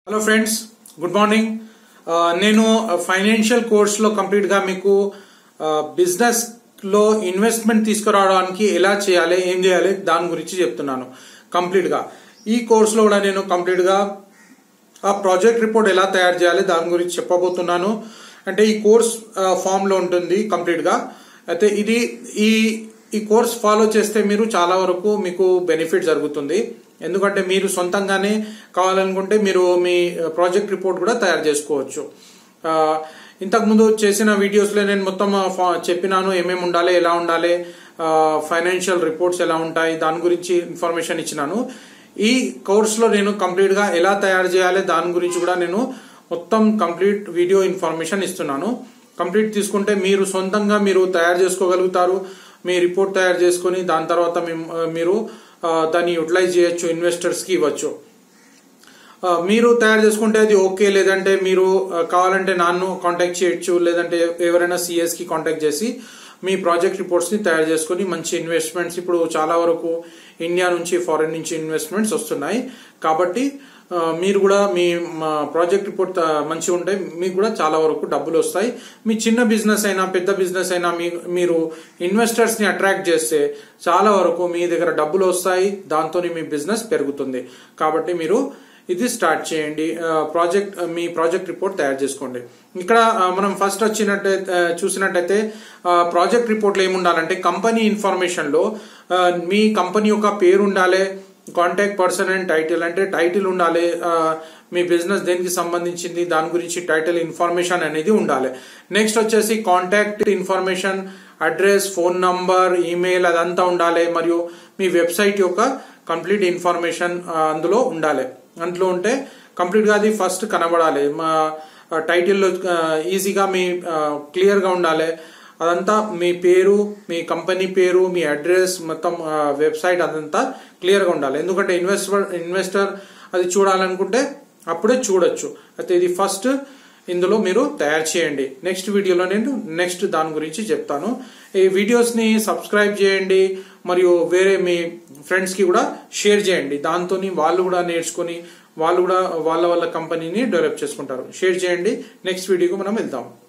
hello friends good morning ఆ, నేను financial కోర్స్లో కంప్లీట్గా మీకు బిజినెస్ లో ఇన్వెస్ట్మెంట్ తీసుకురావడానికి ఎలా చేయాలి ఏం చేయాలి దాని గురించి చెప్తున్నాను కంప్లీట్గా ఈ కోర్సులో కూడా నేను కంప్లీట్గా ఆ ప్రాజెక్ట్ రిపోర్ట్ ఎలా తయారు చేయాలి దాని గురించి చెప్పబోతున్నాను అంటే ఈ కోర్స్ ఫామ్ లో ఉంటుంది కంప్లీట్ గా అయితే ఇది ఈ ఈ కోర్స్ ఫాలో చేస్తే మీరు చాలా వరకు మీకు బెనిఫిట్ జరుగుతుంది ఎందుకంటే మీరు సొంతంగానే కావాలనుకుంటే మీరు మీ ప్రాజెక్ట్ రిపోర్ట్ కూడా తయారు చేసుకోవచ్చు ఆ, ఇంతకుముందు చేసిన వీడియోస్లో నేను మొత్తం ఆ, ఫా- చెప్పినాను ఏమేమి ఉండాలి ఎలా ఉండాలి ఫైనాన్షియల్ రిపోర్ట్స్ ఎలా ఉంటాయి దాని గురించి ఇన్ఫర్మేషన్ ఇచ్చినాను ఈ కోర్సులో నేను కంప్లీట్గా ఎలా తయారు చేయాలి దాని గురించి కూడా నేను మొత్తం కంప్లీట్ వీడియో ఇన్ఫర్మేషన్ ఇస్తున్నాను కంప్లీట్ తీసుకుంటే మీరు సొంతంగా మీరు తయారు చేసుకోగలుగుతారు మీ రిపోర్ట్ తయారు చేసుకొని దాని తర్వాత మేము- మీరు ఆ, దాన్ని యూటిలైజ్ చేయొచ్చు ఇన్వెస్టర్స్కి ఇవ్వచ్చు ఆ, మీరు తయారు చేసుకుంటే అది ఓకే లేదంటే మీరు ఆ, కావాలంటే నన్ను కాంటాక్ట్ చేయొచ్చు లేదంటే ఎవరైనా సిఎస్ కి కాంటాక్ట్ చేసి మీ ప్రాజెక్ట్ రిపోర్ట్స్ ని తయారు చేసుకొని మంచి ఇన్వెస్ట్మెంట్స్ ఇప్పుడు చాలా వరకు ఇండియా నుంచి ఫారెన్ నుంచి ఇన్వెస్ట్మెంట్స్ వస్తున్నాయి కాబట్టి ఆ, మీరు కూడా మీ ప్రాజెక్ట్ రిపోర్ట్ మంచిగా ఉంటే మీకు కూడా చాలా వరకు డబ్బులు వస్తాయి మీ చిన్న బిజినెస్ అయినా పెద్ద బిజినెస్ అయినా మీ మీరు ఇన్వెస్టర్స్ ని అట్రాక్ట్ చేస్తే చాలా వరకు మీ దగ్గర డబ్బులు వస్తాయి దాంతో మీ బిజినెస్ పెరుగుతుంది కాబట్టి మీరు ఇది స్టార్ట్ చేయండి ఆ, ప్రాజెక్ట్ ఆ, మీ ప్రాజెక్ట్ రిపోర్ట్ తయారు చేసుకోండి ఇక్కడ ఆ, మనం ఫస్ట్ వచ్చినట్టయితే ఆ, చూసినట్టయితే ఆ, ప్రాజెక్ట్ రిపోర్ట్లో ఏముండాలంటే కంపెనీ ఇన్ఫర్మేషన్ లో ఆ, మీ కంపెనీ యొక్క పేరు ఉండాలి కాంటాక్ట్ పర్సన్ అండ్ టైటిల్ అంటే టైటిల్ ఉండాలి ఆ, మీ బిజినెస్ దేనికి సంబంధించింది దాని గురించి టైటిల్ ఇన్ఫర్మేషన్ అనేది ఉండాలి నెక్స్ట్ వచ్చేసి contact information address phone number email అదంతా ఉండాలి మరియు మీ వెబ్సైట్ యొక్క కంప్లీట్ ఇన్ఫర్మేషన్ ఆ, అందులో ఉండాలి అందులో ఉంటే కంప్లీట్ గా అది ఫస్ట్ కనబడాలి మా టైటిల్లో ఈజీగా మీ క్లియర్ గా ఉండాలి అదంతా మీ పేరు మీ కంపెనీ పేరు మీ అడ్రస్ మొత్తం వెబ్సైట్ అదంతా క్లియర్ గా ఉండాలి ఎందుకంటే ఇన్వెస్టర్ ఇన్వెస్టర్ అది చూడాలనుకుంటే అప్పుడే చూడొచ్చు అయితే ఇది ఫస్ట్ ఇందులో మీరు తయారు చేయండి నెక్స్ట్ వీడియోలో నేను నెక్స్ట్ దాని గురించి చెప్తాను ఈ వీడియోస్ ని సబ్స్క్రైబ్ చేయండి మరియు వేరే మీ ఫ్రెండ్స్ కి కూడా షేర్ చేయండి దాంతో వాళ్ళు కూడా నేర్చుకొని వాళ్ళు కూడా వాళ్ళ వాళ్ళ కంపెనీని డెవలప్ చేసుకుంటారు షేర్ చేయండి నెక్స్ట్ వీడియోకి మనం వెళ్దాం